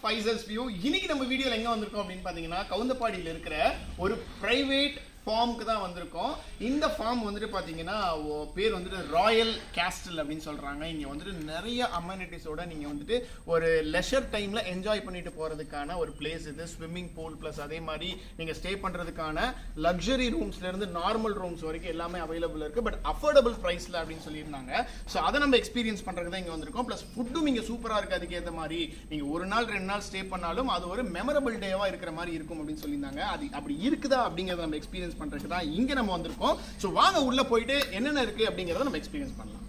Faisal's view இன்னைக்கு நம்ம வீடியோல எங்க வந்திருக்கோம் அப்படின்னு பாத்தீங்கன்னா கவுந்தப்பாடியில் இருக்கிற ஒரு பிரைவேட் ஃபார்முக்கு தான் வந்திருக்கோம் இந்த ஃபார்ம் வந்துட்டு பார்த்தீங்கன்னா ஓ- பேர் வந்துட்டு ராயல் கேஸ்டல் அப்படின்னு சொல்கிறாங்க இங்கே வந்துட்டு நிறைய அம்யூனிட்டிஸோட நீங்கள் வந்துட்டு ஒரு லெஷர் டைமில் என்ஜாய் பண்ணிட்டு போகிறதுக்கான ஒரு பிளேஸ் இது ஸ்விம்மிங் பூல் ப்ளஸ் அதே மாதிரி நீங்கள் ஸ்டே பண்ணுறதுக்கான லக்ஸரி ரூம்ஸ்லேருந்து நார்மல் ரூம்ஸ் வரைக்கும் எல்லாமே அவைலபிள் இருக்குது பட் அஃபோர்டபுள் ப்ரைஸில் அப்படின்னு சொல்லியிருந்தாங்க ஸோ அதை நம்ம எக்ஸ்பீரியன்ஸ் பண்ணுறதுக்கு தான் இங்கே வந்திருக்கோம் ப்ளஸ் ஃபுட்டும் இங்கே சூப்பராக இருக்குது அதுக்கேற்ற மாதிரி நீங்கள் ஒரு நாள் ரெண்டு நாள் ஸ்டே பண்ணாலும் அது ஒரு மெமரபிள் டேவாக இருக்கிற மாதிரி இருக்கும் அப்படின்னு சொல்லியிருந்தாங்க அது அப்படி இருக்குதா அப்படிங்கிறத நம்ம எக்ஸ்பீரியன்ஸ் பண்ணுறதுக்கு தான் இங்கே நம்ம வந்திருக்கோம் ஸோ வாங்க உள்ளே போயிட்டு என்னென்ன இருக்குது அப்படிங்கிறத நம்ம எக்ஸ்பீரியன்ஸ் பண்ணலாம்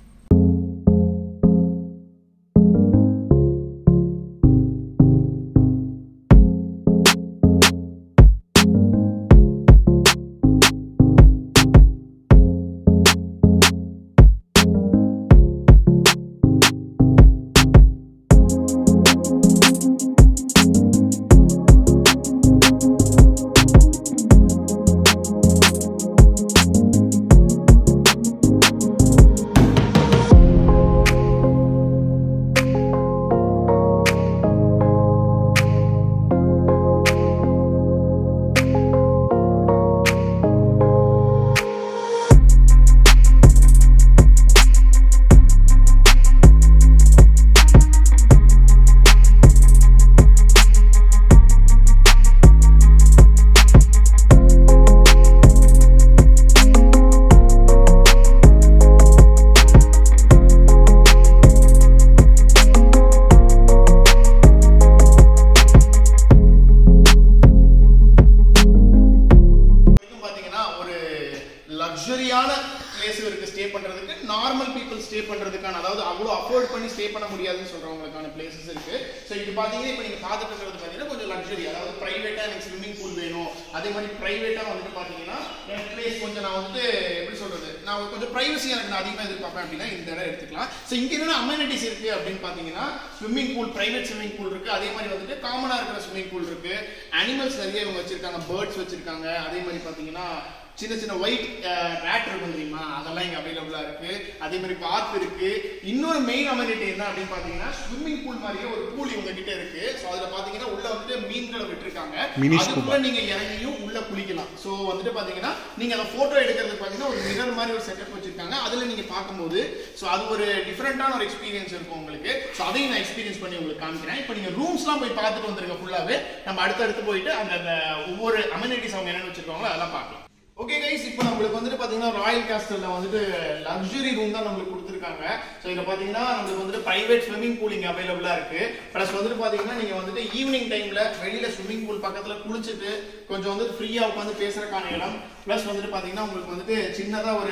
வரைக்கும் பாத்தீங்கன்னா ஒரு லக்ஸரியான பிளேஸ் இருக்கு ஸ்டே பண்றதுக்கு நார்மல் பீப்புள் ஸ்டே பண்றதுக்கான அதாவது அவ்வளோ அஃபோர்ட் பண்ணி ஸ்டே பண்ண முடியாதுன்னு சொல்றவங்களுக்கான பிளேசஸ் இருக்கு ஸோ இது பாத்தீங்கன்னா இப்போ நீங்க பார்த்துட்டு இருக்கிறது பாத்தீங்கன்னா கொஞ்சம் லக்ஸரி அதாவது பிரைவேட்டா எனக்கு ஸ்விம்மிங் பூல் வேணும் அதே மாதிரி பிரைவேட்டா வந்துட்டு பாத்தீங்கன்னா என் பிளேஸ் கொஞ்சம் நான் வந்துட்டு எப்படி சொல்றது நான் கொஞ்சம் பிரைவசி எனக்கு நான் அதிகமாக எதிர்பார்ப்பேன் அப்படின்னா இந்த இடம் எடுத்துக்கலாம் ஸோ இங்க என்னென்ன அமெனிட்டிஸ் இருக்கு அப்படின்னு பாத்தீங்கன்னா swimming pool private swimming pool இருக்கு அதே மாதிரி வந்துட்டு காமனா இருக்கிற ஸ்விம்மிங் பூல் இருக்கு அனிமல்ஸ் நிறைய இவங்க வச்சிருக்காங்க பேர்ட்ஸ் வச்சிருக்காங்க அதே மாதிரி பாத்தீங்கன்னா சின்ன சின்ன ஒயிட் ரேட் இருக்கும் தெரியுமா அதெல்லாம் இங்க அவைலபிளா இருக்கு அதே மாதிரி பார்க் இருக்கு இன்னொரு மெயின் அமெனிட்டி என்ன அப்படின்னு பாத்தீங்கன்னா ஸ்விம்மிங் பூல் மாதிரியே ஒரு பூல் இவங்க கிட்ட இருக்கு சோ அதுல பாத்தீங்கன்னா உள்ள வந்துட்டு மீன்களை விட்டுருக்காங்க Mini அதுக்குள்ள நீங்க இறங்கியும் உள்ள குளிக்கலாம் சோ வந்துட்டு பாத்தீங்கன்னா நீங்க அந்த போட்டோ எடுக்கிறதுக்கு பாத்தீங்கன்னா ஒரு மிரர் மாதிரி ஒரு செட்டப் வச்சிருக்காங்க அதுல நீங்க பார்க்கும்போது சோ அது ஒரு டிஃபரெண்டான ஒரு எக்ஸ்பீரியன்ஸ் இருக்கும் உங்களுக்கு சோ அதையும் நான் எக்ஸ்பீரியன்ஸ் பண்ணி உங்களுக்கு காமிக்கிறேன் இப்போ நீங்க ரூம்ஸ்லாம் போய் பார்த்துட்டு வந்துருங்க ஃபுல்லாவே நம்ம அடுத்தடுத்து போயிட்டு அந்த அந்த ஒவ்வொரு அமெனிட்டிஸ் அவங்க என்னென்ன வச்சிருக்காங்களோ அதெல்லாம் பார்க்கலாம் ஓகே கைஸ் இப்போ நம்மளுக்கு வந்துட்டு பாத்தீங்கன்னா ராயல் கேஸ்டல்ல வந்துட்டு லக்ஸரி ரூம் தான் நம்மளுக்கு கொடுத்துருக்காங்க ஸோ இதில் பாத்தீங்கன்னா நம்மளுக்கு வந்துட்டு பிரைவேட் ஸ்விம்மிங் பூல் இங்கே அவைலபிளா இருக்கு ப்ளஸ் வந்துட்டு பாத்தீங்கன்னா நீங்க வந்துட்டு ஈவினிங் டைம்ல வெளியில ஸ்விம்மிங் பூல் பக்கத்துல குளிச்சுட்டு கொஞ்சம் வந்து ஃப்ரீயா உட்காந்து பேசுறதுக்கான இடம் ப்ளஸ் வந்துட்டு பாத்தீங்கன்னா உங்களுக்கு வந்துட்டு சின்னதா ஒரு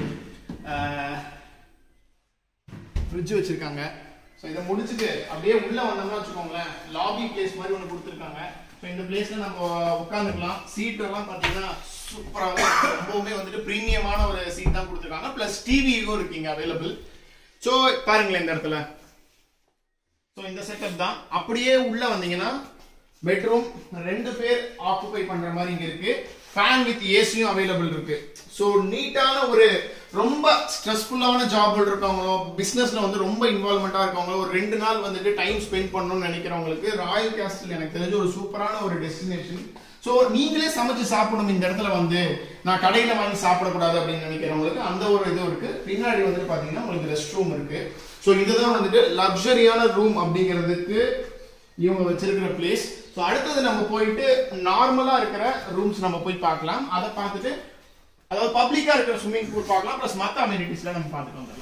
ஃப்ரிட்ஜ் வச்சிருக்காங்க ஸோ இதை முடிச்சுட்டு அப்படியே உள்ள வந்தோம்னா வச்சுக்கோங்களேன் லாபி பிளேஸ் மாதிரி ஒன்று கொடுத்துருக்காங்க ஸோ இந்த பிளேஸ்ல நம்ம உட்காந்துக்கலாம் சீட் எல்லாம் பார்த்தீங்கன்னா சூப்பராகவே இருக்கு. ரொம்பவுமே வந்துட்டு ப்ரீமியமான ஒரு சீட் தான் கொடுத்துருக்காங்க ப்ளஸ் டிவியும் இருக்கீங்க அவைலபிள் ஸோ பாருங்களேன் இந்த இடத்துல ஸோ இந்த செட்டப் தான் அப்படியே உள்ள வந்தீங்கன்னா பெட்ரூம் ரெண்டு பேர் ஆக்குபை பண்ற மாதிரி இங்க இருக்கு ஃபேன் வித் ஏசியும் அவைலபிள் இருக்கு ஸோ நீட்டான ஒரு ரொம்ப ஸ்ட்ரெஸ்ஃபுல்லான ஜாப் இருக்கவங்களோ பிசினஸ்ல வந்து ரொம்ப இன்வால்மெண்டா இருக்கவங்களோ ஒரு ரெண்டு நாள் வந்துட்டு டைம் ஸ்பெண்ட் பண்ணணும்னு நினைக்கிறவங்களுக்கு ராயல் கேஸ்டில் எனக்கு தெரிஞ்ச ஒரு சூப்பரான ஒரு டெஸ்டினேஷன் ஸோ நீங்களே சமைச்சு சாப்பிடணும் இந்த இடத்துல வந்து நான் கடையில வாங்கி சாப்பிடக்கூடாது அப்படின்னு நினைக்கிறவங்களுக்கு அந்த ஒரு இது இருக்கு பின்னாடி வந்துட்டு பாத்தீங்கன்னா உங்களுக்கு ரெஸ்ட் ரூம் இருக்கு ஸோ இதுதான் வந்துட்டு லக்ஸரியான ரூம் அப்படிங்கிறதுக்கு இவங்க வச்சிருக்கிற பிளேஸ் ஸோ அடுத்தது நம்ம போயிட்டு நார்மலா இருக்கிற ரூம்ஸ் நம்ம போய் பார்க்கலாம் அதை பார்த்துட்டு அதாவது பப்ளிக்கா இருக்கிற ஸ்விம்மிங் பூல் பார்க்கலாம் ப்ளஸ் மற்ற அமெனிட்டிஸ்லாம் நம்ம பார்த்துட்டு வந்துடலாம்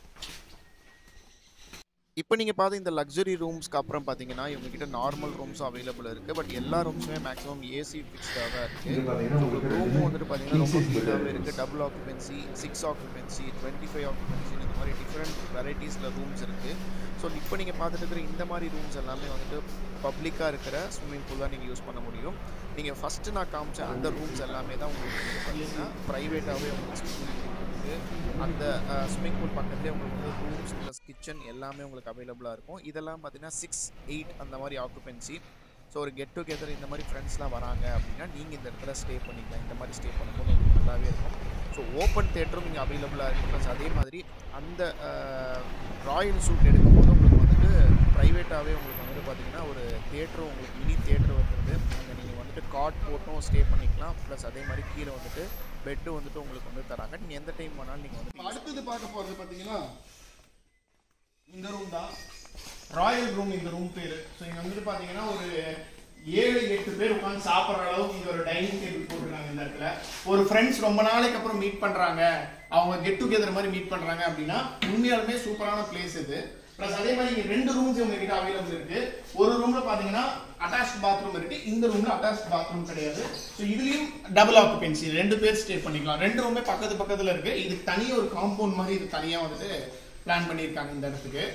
இப்போ நீங்கள் பார்த்த இந்த லக்ஸரி ரூம்ஸ்க்கு அப்புறம் பார்த்தீங்கன்னா இவங்ககிட்ட நார்மல் ரூம்ஸும் அவைலபிள் இருக்குது பட் எல்லா ரூம்ஸுமே மேக்ஸிமம் ஏசி ஃபிக்ஸ்டாக தான் இருக்குது உங்களுக்கு ரூமும் வந்துட்டு பார்த்தீங்கன்னா ரொம்ப ஃபிட்டாகவே இருக்குது double occupancy six occupancy twenty five occupancy இந்த மாதிரி டிஃப்ரெண்ட் வெரைட்டிஸில் ரூம்ஸ் இருக்குது ஸோ இப்போ நீங்கள் பார்த்துட்டு இருக்கிற இந்த மாதிரி ரூம்ஸ் எல்லாமே வந்துட்டு பப்ளிக்காக இருக்கிற ஸ்விம்மிங் பூல் தான் நீங்கள் யூஸ் பண்ண முடியும் நீங்கள் ஃபஸ்ட்டு நான் காமிச்ச அந்த ரூம்ஸ் எல்லாமே தான் உங்களுக்கு வந்து பார்த்தீங்கன்னா ப்ரைவேட்டாகவே உங்களுக்கு ஸ்விம்மிங் பூல் இருக்குது அந்த ஸ்விம்மிங் பூல் பக்கத்துலேயே உங்களுக்கு வந்து ரூம்ஸ் ப்ளஸ் கிச்சன் எல்லாமே உங்களுக்கு அவைலபிளாக இருக்கும் இதெல்லாம் பார்த்தீங்கன்னா சிக்ஸ் எயிட் அந்த மாதிரி ஆக்குபென்சி ஸோ ஒரு கெட் டுகெதர் இந்த மாதிரி ஃப்ரெண்ட்ஸ்லாம் வராங்க அப்படின்னா நீங்கள் இந்த இடத்துல ஸ்டே பண்ணிக்கலாம் இந்த மாதிரி ஸ்டே பண்ணும்போது உங்களுக்கு நல்லாவே இருக்கும் ஸோ ஓப்பன் தேட்டரும் இங்கே அவைலபிளாக இருக்கும் ப்ளஸ் அதே மாதிரி அந்த ராயல் சூட் எடுக்கும்போது உங்களுக்கு வந்துட்டு ப்ரைவேட்டாகவே உங்களுக்கு வந்து வந்துட்டு பார்த்தீங்கன்னா ஒரு தேட்டரும் உங்களுக்கு மினி தேட்டர் வந்துருது அங்கே நீங்கள் வந்துட்டு காட் போட்டும் ஸ்டே பண்ணிக்கலாம் ப்ளஸ் அதே மாதிரி கீழே வந்துட்டு பெட்டு வந்துட்டு உங்களுக்கு வந்து தராங்க நீங்கள் எந்த டைம் வேணாலும் நீங்கள் வந்து இப்ப அடுத்தது பார்க்க போறது பாத்தீங்கன்னா இந்த ரூம் தான் ராயல் ரூம் இந்த ரூம் பேரு ஸோ இங்க வந்துட்டு பாத்தீங்கன்னா ஒரு ஏழு எட்டு பேர் உட்காந்து சாப்பிட்ற அளவுக்கு இங்க ஒரு டைனிங் டேபிள் போட்டிருக்காங்க இந்த இடத்துல ஒரு ஃப்ரெண்ட்ஸ் ரொம்ப நாளைக்கு அப்புறம் மீட் பண்றாங்க அவங்க கெட் டுகெதர் மாதிரி மீட் பண்றாங்க அப்படின்னா உண்மையாலுமே சூப்பரான பிளேஸ் இது ப்ளஸ் அதே மாதிரி இங்க ரெண்டு ரூம்ஸ் உங்ககிட்ட அவைலபிள் இருக்கு ஒரு ரூம்ல பாத்தீங்கன்னா அட்டாச் பாத்ரூம் இருக்கு இந்த ரூம்ல அட்டாச் பாத்ரூம் கிடையாது ஸோ இதுலயும் டபுள் ஆக்குபென்சி ரெண்டு பேர் ஸ்டே பண்ணிக்கலாம் ரெண்டு ரூமே பக்கத்து பக்கத்துல இருக்கு இதுக்கு தனியா ஒரு காம்பவுண்ட் மாதிரி இது தனியா வந்துட்டு பிளான் பண்ணியிருக்காங்க இந்த இடத்துக்கு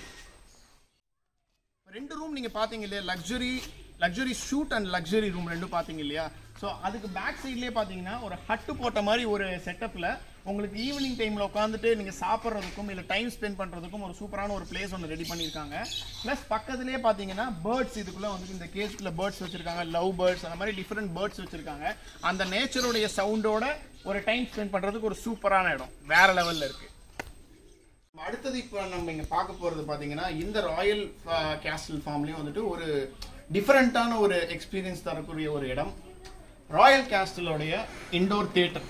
ரெண்டு ரூம் நீங்க பாத்தீங்க இல்லையா luxury luxury suite and luxury room ரெண்டும் பாத்தீங்க இல்லையா ஸோ அதுக்கு பேக் சைட்லேயே பார்த்தீங்கன்னா ஒரு ஹட்டு போட்ட மாதிரி ஒரு செட்டப்பில் உங்களுக்கு ஈவினிங் டைமில் உட்காந்துட்டு நீங்கள் சாப்பிட்றதுக்கும் இல்லை டைம் ஸ்பெண்ட் பண்ணுறதுக்கும் ஒரு சூப்பரான ஒரு பிளேஸ் ஒன்று ரெடி பண்ணியிருக்காங்க ப்ளஸ் பக்கத்துலேயே பார்த்தீங்கன்னா பேர்ட்ஸ் இதுக்குள்ளே வந்துட்டு இந்த கேஜ்குள்ளே பேர்ட்ஸ் வச்சுருக்காங்க லவ் பேர்ட்ஸ் அந்த மாதிரி டிஃப்ரெண்ட் பேர்ட்ஸ் வச்சுருக்காங்க அந்த நேச்சருடைய சவுண்டோட ஒரு டைம் ஸ்பெண்ட் பண்ணுறதுக்கு ஒரு சூப்பரான இடம் வேற லெவலில் இருக்குது அடுத்தது இப்போ நம்ம இங்க பார்க்க போறது பாத்தீங்கன்னா இந்த ராயல் கேஸ்டில் ஃபார்ம்லயும் வந்துட்டு ஒரு டிஃபரெண்டான ஒரு எக்ஸ்பீரியன்ஸ் தரக்கூடிய ஒரு இடம் ராயல் கேஸ்டிலோடைய இண்டோர் தியேட்டர்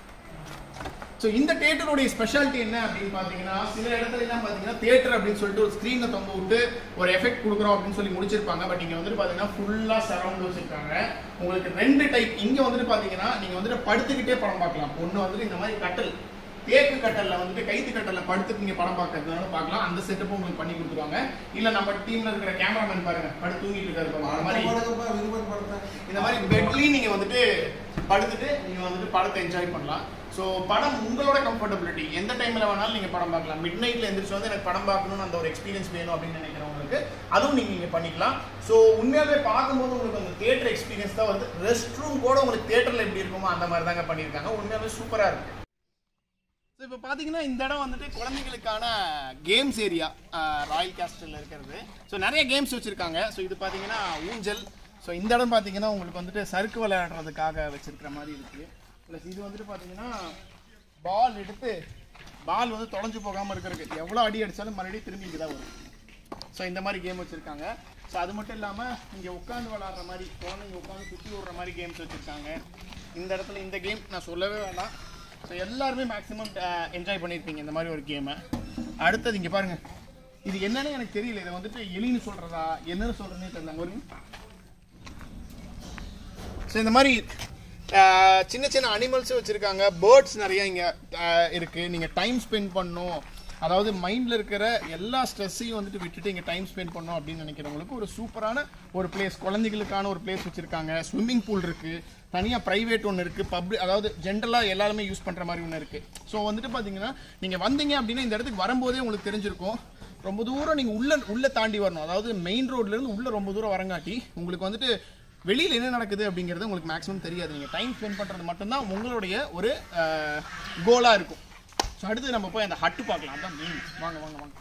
ஸோ இந்த தியேட்டருடைய ஸ்பெஷாலிட்டி என்ன அப்படின்னு பார்த்தீங்கன்னா சில இடத்துல என்ன பார்த்தீங்கன்னா தியேட்டர் அப்படின்னு சொல்லிட்டு ஒரு ஸ்க்ரீனில் தொங்க விட்டு ஒரு எஃபெக்ட் கொடுக்குறோம் அப்படின்னு சொல்லி முடிச்சிருப்பாங்க பட் இங்கே வந்துட்டு பார்த்தீங்கன்னா ஃபுல்லாக சரௌண்ட் வச்சிருக்காங்க உங்களுக்கு ரெண்டு டைப் இங்கே வந்துட்டு பார்த்தீங்கன்னா நீங்கள் வந்துட்டு படுத்துக்கிட்டே படம் பார்க்கலாம் ஒன்று வந்துட்டு இந்த மாதிரி கட்டல் தேக்கு கட்டல்ல வந்துட்டு கைத்து கட்டல்ல படுத்து நீங்க படம் பார்க்கறதுனால பார்க்கலாம் அந்த செட்டப்பும் உங்களுக்கு பண்ணி கொடுத்துருவாங்க இல்ல நம்ம டீம்ல இருக்கிற கேமராமேன் பாருங்க படுத்து தூங்கிட்டு இருக்காரு பாருங்க. அந்த மாதிரி இந்த மாதிரி பெட்லயும் நீங்க வந்துட்டு படுத்துட்டு நீங்க வந்துட்டு படத்தை என்ஜாய் பண்ணலாம் ஸோ படம் உங்களோட கம்ஃபர்டபிலிட்டி எந்த டைம்ல வேணாலும் நீங்க படம் பார்க்கலாம் மிட் நைட்ல எந்திரிச்சு வந்து எனக்கு படம் பார்க்கணும்னு அந்த ஒரு எக்ஸ்பீரியன்ஸ் வேணும் அப்படின்னு நினைக்கிறவங்களுக்கு அதுவும் நீங்க இங்க பண்ணிக்கலாம் ஸோ உண்மையாவே பார்க்கும்போது உங்களுக்கு அந்த தியேட்டர் எக்ஸ்பீரியன்ஸ் தான் வந்து ரெஸ்ட் ரூம் கூட உங்களுக்கு தியேட்டர்ல எப்படி இருக்குமோ அந்த மாதிரி தாங்க பண்ணியிருக்காங்க உண்மையாவே சூப்பரா இருக்கு ஸோ இப்போ பார்த்தீங்கன்னா இந்த இடம் வந்துட்டு குழந்தைங்களுக்கான கேம்ஸ் ஏரியா ராயல் கேஸ்டலில் இருக்கிறது ஸோ நிறைய கேம்ஸ் வச்சுருக்காங்க ஸோ இது பார்த்தீங்கன்னா ஊஞ்சல் ஸோ இந்த இடம் பார்த்தீங்கன்னா உங்களுக்கு வந்துட்டு சறுக்கு விளையாடுறதுக்காக வச்சிருக்கிற மாதிரி இருக்குது ப்ளஸ் இது வந்துட்டு பார்த்தீங்கன்னா பால் எடுத்து பால் வந்து தொலைஞ்சு போகாமல் இருக்கிறதுக்கு எவ்வளோ அடி அடித்தாலும் மறுபடியும் திரும்பி இங்கே தான் வரும் ஸோ இந்த மாதிரி கேம் வச்சுருக்காங்க ஸோ அது மட்டும் இல்லாமல் இங்கே உட்காந்து விளாட்ற மாதிரி குழந்தைங்க உட்காந்து சுற்றி விடுற மாதிரி கேம்ஸ் வச்சுருக்காங்க இந்த இடத்துல இந்த கேம் நான் சொல்லவே வேண்டாம் ஸோ எல்லாருமே மேக்ஸிமம் என்ஜாய் பண்ணியிருப்பீங்க இந்த மாதிரி ஒரு கேமை அடுத்தது இங்கே பாருங்க இது என்னன்னு எனக்கு தெரியல இதை வந்துட்டு எலின்னு சொல்கிறதா என்னன்னு சொல்கிறதுனே தெரியல ஒரு ஸோ இந்த மாதிரி அஹ், சின்ன சின்ன அனிமல்ஸும் வச்சுருக்காங்க பேர்ட்ஸ் நிறைய இங்கே இருக்குது நீங்கள் டைம் ஸ்பெண்ட் பண்ணணும் அதாவது மைண்டில் இருக்கிற எல்லா ஸ்ட்ரெஸ்ஸையும் வந்துட்டு விட்டுட்டு இங்கே டைம் ஸ்பெண்ட் பண்ணணும் அப்படின்னு நினைக்கிறவங்களுக்கு ஒரு சூப்பரான ஒரு பிளேஸ் குழந்தைகளுக்கான ஒரு பிளேஸ் வச்சுருக்காங்க ஸ்விம்மிங் பூல் இருக்குது தனியாக ப்ரைவேட் ஒன்று இருக்குது பப்ளிக் அதாவது ஜென்ரலாக எல்லாருமே யூஸ் பண்ணுற மாதிரி ஒன்று இருக்குது ஸோ வந்துட்டு பார்த்தீங்கன்னா நீங்கள் வந்தீங்க அப்படின்னா இந்த இடத்துக்கு வரும்போதே உங்களுக்கு தெரிஞ்சிருக்கும் ரொம்ப தூரம் நீங்கள் உள்ள உள்ள தாண்டி வரணும் அதாவது மெயின் ரோட்லேருந்து உள்ள ரொம்ப தூரம் வரங்காட்டி உங்களுக்கு வந்துட்டு வெளியில் என்ன நடக்குது அப்படிங்கிறது உங்களுக்கு மேக்ஸிமம் தெரியாது நீங்கள் டைம் ஸ்பெண்ட் பண்ணுறது மட்டும்தான் உங்களுடைய ஒரு கோலாக இருக்கும் ஸோ அடுத்து நம்ம போய் அந்த ஹட்டு பார்க்கலாம் அதான் மெயின் வாங்க வாங்க வாங்க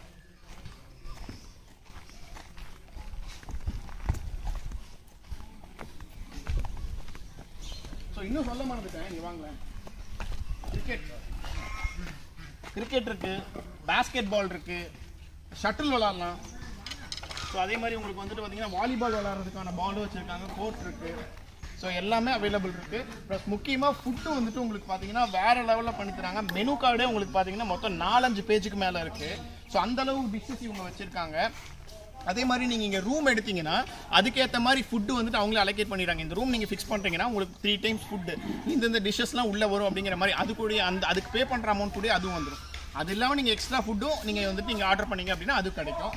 ஸோ இன்னும் சொல்ல மறந்துட்டேன் இங்கே வாங்களேன் கிரிக்கெட் கிரிக்கெட் இருக்கு பாஸ்கெட் பால் இருக்கு ஷட்டில் விளாட்லாம் ஸோ அதே மாதிரி உங்களுக்கு வந்துட்டு பார்த்தீங்கன்னா வாலிபால் விளாட்றதுக்கான பாலும் வச்சுருக்காங்க கோர்ட் இருக்கு ஸோ எல்லாமே அவைலபிள் இருக்கு ப்ளஸ் முக்கியமாக ஃபுட்டு வந்துட்டு உங்களுக்கு பார்த்தீங்கன்னா வேற லெவலில் பண்ணி தராங்க மெனு கார்டே உங்களுக்கு பார்த்தீங்கன்னா மொத்தம் நாலஞ்சு பேஜுக்கு மேலே இருக்கு ஸோ அந்த அளவு டிஷ்ஷஸ் இவங்க வச்சிருக்காங்க அதே மாதிரி நீங்கள் இங்கே ரூம் எடுத்தீங்கன்னா அதுக்கேற்ற மாதிரி ஃபுட்டு வந்துட்டு அவங்களே அலோகேட் பண்ணிடுறாங்க இந்த ரூம் நீங்கள் ஃபிக்ஸ் பண்ணுறீங்கன்னா உங்களுக்கு த்ரீ டைம்ஸ் ஃபுட்டு இந்தந்த டிஷ்ஷஸ்லாம் உள்ளே வரும் அப்படிங்கிற மாதிரி அது கூட அந்த அதுக்கு பே பண்ணுற அமௌண்ட் கூட அதுவும் வந்துடும் அது இல்லாமல் நீங்கள் எக்ஸ்ட்ரா ஃபுட்டும் நீங்கள் வந்துட்டு நீங்கள் ஆர்டர் பண்ணீங்க அப்படின்னா அது கிடைக்கும்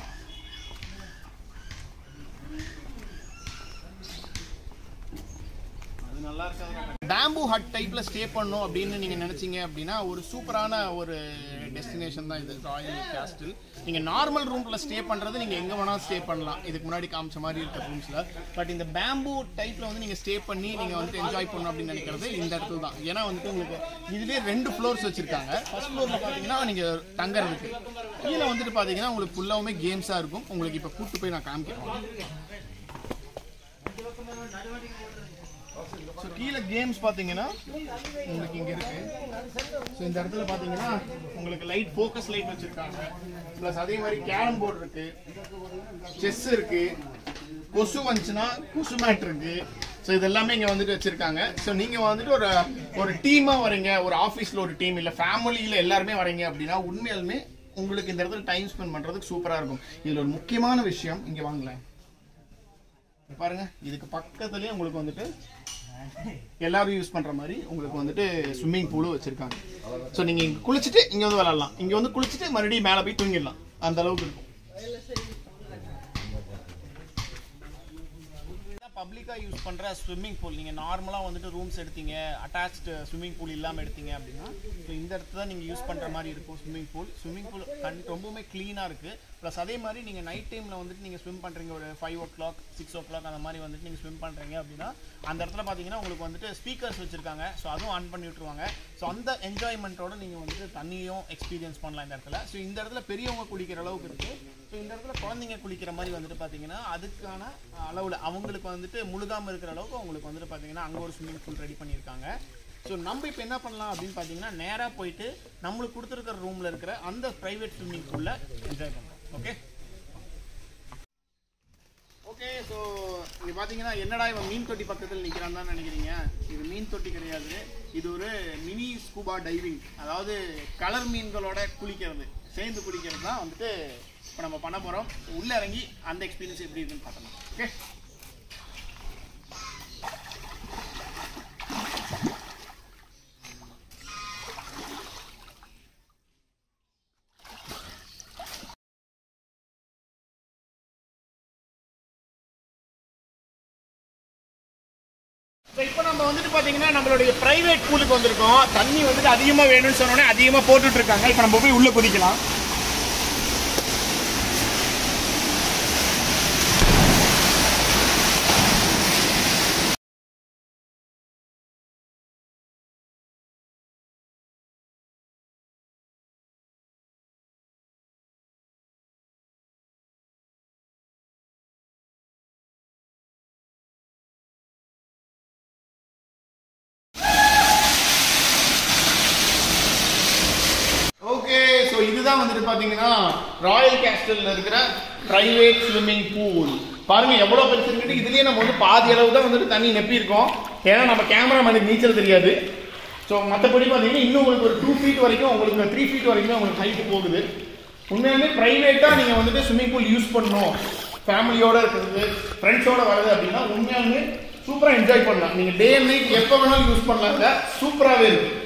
அது நல்லா இருக்காது பேம்பு ஹட் டைப்ல ஸ்டே பண்ணணும் அப்படின்னு நீங்க நினைச்சீங்க அப்படின்னா ஒரு சூப்பரான ஒரு டெஸ்டினேஷன் தான் இது ராயல் கேஸ்டில் நீங்க நார்மல் ரூம்ல ஸ்டே பண்றது நீங்க எங்க வேணாலும் ஸ்டே பண்ணலாம் இதுக்கு முன்னாடி காமிச்ச மாதிரி இருக்க ரூம்ஸ்ல பட் இந்த பேம்பு டைப்ல வந்து நீங்க ஸ்டே பண்ணி நீங்க வந்துட்டு என்ஜாய் பண்ணணும் அப்படின்னு நினைக்கிறது இந்த இடத்துல தான் ஏன்னா வந்துட்டு உங்களுக்கு இதுலயே ரெண்டு ஃப்ளோர்ஸ் வச்சிருக்காங்க ஃபர்ஸ்ட் ஃப்ளோர்ல பாத்தீங்கன்னா நீங்க தங்கறதுக்கு கீழே வந்துட்டு பாத்தீங்கன்னா உங்களுக்கு ஃபுல்லாவுமே கேம்ஸா இருக்கும் உங்களுக்கு இப்ப கூட்டு போய் நான் காமிக்கிறேன் ஸோ கீழே கேம்ஸ் பார்த்தீங்கன்னா உங்களுக்கு இங்கே இருக்கு ஸோ இந்த இடத்துல பார்த்தீங்கன்னா உங்களுக்கு லைட் ஃபோக்கஸ் லைட் வச்சிருக்காங்க ப்ளஸ் அதே மாதிரி கேரம் போர்டு இருக்கு செஸ் இருக்கு கொசு வந்துச்சுன்னா கொசு மேட் இருக்கு ஸோ இது எல்லாமே இங்கே வந்துட்டு வச்சிருக்காங்க ஸோ நீங்கள் வந்துட்டு ஒரு ஒரு டீமாக வரீங்க ஒரு ஆஃபீஸில் ஒரு டீம் இல்லை ஃபேமிலியில் எல்லாருமே வரீங்க அப்படின்னா உண்மையாலுமே உங்களுக்கு இந்த இடத்துல டைம் ஸ்பெண்ட் பண்ணுறதுக்கு சூப்பராக இருக்கும் இதில் ஒரு முக்கியமான விஷயம் இங்கே வாங்கலேன் இங்க பாருங்க இதுக்கு பக்கத்துலயே உங்களுக்கு வந்துட்டு எல்லாரும் யூஸ் பண்ற மாதிரி உங்களுக்கு வந்துட்டு ஸ்விம்மிங் பூலும் வச்சிருக்காங்க ஸோ நீங்க இங்க குளிச்சுட்டு இங்க வந்து விளையாடலாம் இங்க வந்து குளிச்சுட்டு மறுபடியும் மேலே போய் தூங்கிடலாம் அந்த அளவுக்கு இருக்கும் பப்ளிக்காக யூஸ் பண்ணுற ஸ்விம்மிங் பூல் நீங்கள் நார்மலாக வந்துட்டு ரூம்ஸ் எடுத்தீங்க அட்டாச்டு ஸ்விம்மிங் பூல் இல்லாமல் எடுத்தீங்க அப்படின்னா ஸோ இந்த இடத்துல தான் நீங்கள் யூஸ் பண்ணுற மாதிரி இருக்கும் ஸ்விம்மிங் பூல் ஸ்விம்மிங் பூல் கண் ரொம்பவுமே க்ளீனாக இருக்குது ப்ளஸ் அதே மாதிரி நீங்கள் நைட் டைமில் வந்துட்டு நீங்கள் ஸ்விம் பண்ணுறீங்க ஒரு five o'clock six o'clock அந்த மாதிரி வந்துட்டு நீங்கள் ஸ்விம் பண்ணுறீங்க அப்படின்னா அந்த இடத்துல பார்த்தீங்கன்னா உங்களுக்கு வந்துட்டு ஸ்பீக்கர்ஸ் வச்சுருக்காங்க ஸோ அதுவும் ஆன் பண்ணி விட்ருவாங்க ஸோ அந்த என்ஜாய்மெண்ட்டோட நீங்கள் வந்துட்டு தண்ணியும் எக்ஸ்பீரியன்ஸ் பண்ணலாம் இந்த இடத்துல ஸோ இந்த இடத்துல பெரியவங்க குளிக்கிற அளவுக்கு இருக்குது ஸோ இந்த இடத்துல குழந்தைங்க குளிக்கிற மாதிரி வந்துட்டு பார்த்தீங்கன்னா அதுக்கான அளவில் அவங்களுக்கு வந்துட்டு முழுகாமல் இருக்கிற அளவுக்கு அவங்களுக்கு வந்துட்டு பார்த்தீங்கன்னா அங்கே ஒரு ஸ்விம்மிங் பூல் ரெடி பண்ணியிருக்காங்க ஸோ நம்ம இப்போ என்ன பண்ணலாம் அப்படின்னு பார்த்தீங்கன்னா நேராக போயிட்டு நம்மளுக்கு கொடுத்துருக்கிற ரூமில் இருக்கிற அந்த ப்ரைவேட் ஸ்விம்மிங் பூலில் என்ஜாய் பண்ணலாம் ஓகே ஓகே ஸோ இங்கே பார்த்தீங்கன்னா என்னடா இவன் மீன் தொட்டி பக்கத்தில் நிற்கிறான் தான் நினைக்கிறீங்க இது மீன் தொட்டி கிடையாது இது ஒரு மினி ஸ்கூபா டைவிங் அதாவது கலர் மீன்களோட குளிக்கிறது சேர்ந்து குளிக்கிறது தான் வந்துட்டு இப்போ நம்ம பண்ண போகிறோம் உள்ளே இறங்கி அந்த எக்ஸ்பீரியன்ஸ் எப்படி இருக்குன்னு பார்க்கலாம் ஓகே ஸோ இப்போ நம்ம வந்துட்டு பார்த்தீங்கன்னா நம்மளுடைய பிரைவேட் பூலுக்கு வந்திருக்கோம் தண்ணி வந்துட்டு அதிகமாக வேணும்னு சொன்னோன்னே அதிகமாக போட்டுட்டு இருக்காங்க இப்போ நம்ம போய் உள்ளே குதிக்கலாம் ஓகே ஸோ இதுதான் வந்துட்டு பார்த்தீங்கன்னா ராயல் கேஸ்டல்ல இருக்கிற பிரைவேட் ஸ்விம்மிங் பூல் பாருங்க எவ்வளோ பெருசு இருக்குன்னு இதுலயே நம்ம வந்து பாதி அளவு தான் வந்துட்டு தண்ணி நெப்பியிருக்கோம் ஏன்னா நம்ம கேமராமேனுக்கு நீச்சல் தெரியாது ஸோ மற்றபடி பார்த்தீங்கன்னா இன்னும் உங்களுக்கு ஒரு டூ ஃபீட் வரைக்கும் உங்களுக்கு த்ரீ ஃபீட் வரைக்கும் உங்களுக்கு ஹைட் போகுது உண்மையாலுமே ப்ரைவேட்டாக நீங்கள் வந்துட்டு ஸ்விம்மிங் பூல் யூஸ் பண்ணணும் ஃபேமிலியோட இருக்கிறது ஃப்ரெண்ட்ஸோட வர்றது அப்படின்னா உண்மையாலுமே சூப்பராக என்ஜாய் பண்ணலாம் நீங்கள் டே அண்ட் நைட் எப்போ வேணாலும் யூஸ் பண்ணலாங்க சூப்பராகவே இருக்கு